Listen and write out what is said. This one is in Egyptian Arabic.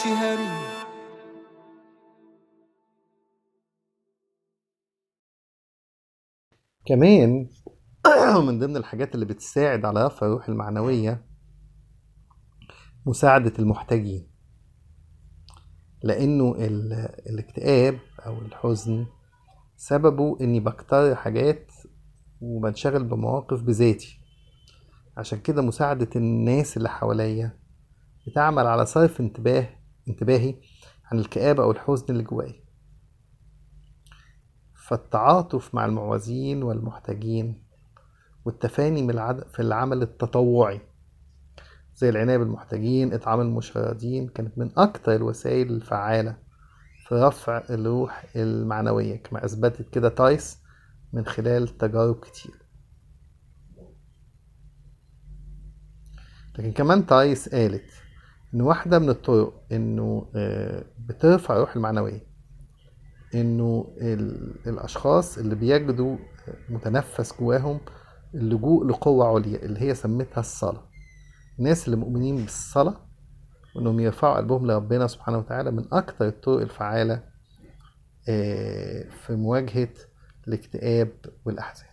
كمان من ضمن الحاجات اللي بتساعد على رفع الروح المعنوية مساعدة المحتاجين لأنه ال- الاكتئاب أو الحزن سببه إني بكتر حاجات وبنشغل بمواقف بذاتي عشان كده مساعدة الناس اللي حواليا بتعمل على صرف انتباه انتباهي عن الكآبة أو الحزن اللي جوايا فالتعاطف مع المعوزين والمحتاجين والتفاني من العد... في العمل التطوعي زي العناية بالمحتاجين إطعام المشردين كانت من أكتر الوسائل الفعالة في رفع الروح المعنوية كما أثبتت كده تايس من خلال تجارب كتير لكن كمان تايس قالت إن واحدة من الطرق إنه آه، بترفع الروح المعنوية إنه ال- الأشخاص اللي بيجدوا متنفس جواهم اللجوء لقوة عليا اللي هي سمتها الصلاة الناس اللي مؤمنين بالصلاة وإنهم يرفعوا قلبهم لربنا سبحانه وتعالى من أكتر الطرق الفعالة آه، في مواجهة الاكتئاب والأحزان